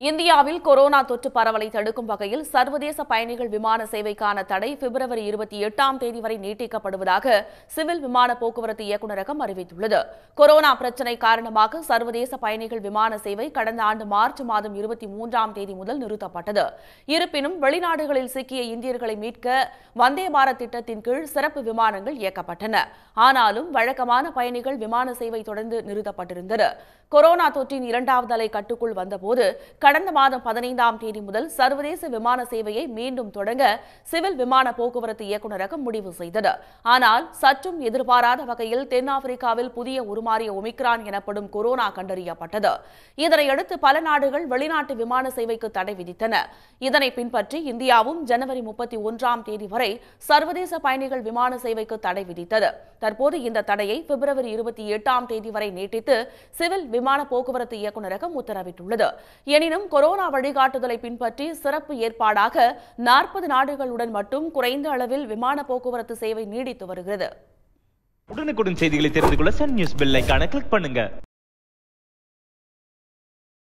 இந்தியாவில் கொரோனா தொற்று பரவலை தடுக்கும் வகையில் சர்வதேச பயணிகள் விமான சேவைக்கான தடை பிப்ரவரி இருபத்தி எட்டாம் தேதி வரை நீட்டிக்கப்படுவதாக சிவில் விமான போக்குவரத்து இயக்குநரகம் அறிவித்துள்ளது கொரோனா பிரச்சினை காரணமாக சர்வதேச பயணிகள் விமான சேவை கடந்த ஆண்டு மார்ச் மாதம் இருபத்தி மூன்றாம் தேதி முதல் நிறுத்தப்பட்டது இருப்பினும் வெளிநாடுகளில் சிக்கிய இந்தியர்களை மீட்க வந்தே பாரத் திட்டத்தின் கீழ் சிறப்பு விமானங்கள் இயக்கப்பட்டன ஆனாலும் வழக்கமான பயணிகள் விமான சேவை தொடர்ந்து நிறுத்தப்பட்டிருந்தது கொரோனா தொற்றின் இரண்டாவது அலை கட்டுக்குள் வந்தபோது கடந்த மாதம் பதினைந்தாம் தேதி முதல் சர்வதேச விமான சேவையை மீண்டும் தொடங்க சிவில் விமான போக்குவரத்து இயக்குநரகம் முடிவு செய்தது ஆனால் சற்றும் எதிர்பாராத வகையில் தென்னாப்பிரிக்காவில் புதிய உருமாறிய ஒமிக்ரான் எனப்படும் கொரோனா கண்டறியப்பட்டது இதனையடுத்து பல நாடுகள் வெளிநாட்டு விமான சேவைக்கு தடை விதித்தன இதனை பின்பற்றி இந்தியாவும் ஜனவரி முப்பத்தி ஒன்றாம் தேதி வரை சர்வதேச பயணிகள் விமான சேவைக்கு தடை விதித்தது தற்போது இந்த தடையை பிப்ரவரி இருபத்தி எட்டாம் தேதி வரை நீட்டித்து சிவில் விமான போக்குவரத்து இயக்குநரகம் உத்தரவிட்டுள்ளது எனினும் கொரோனா வழிகாட்டுதலை பின்பற்றி சிறப்பு ஏற்பாடாக நாற்பது நாடுகளுடன் மட்டும் குறைந்த அளவில் விமான போக்குவரத்து சேவை நீடித்து வருகிறது உடனுக்குடன் செய்திகளை தெரிந்து கொள்ள சன் நியூஸ் பெல் ஐகானை கிளிக் பண்ணுங்க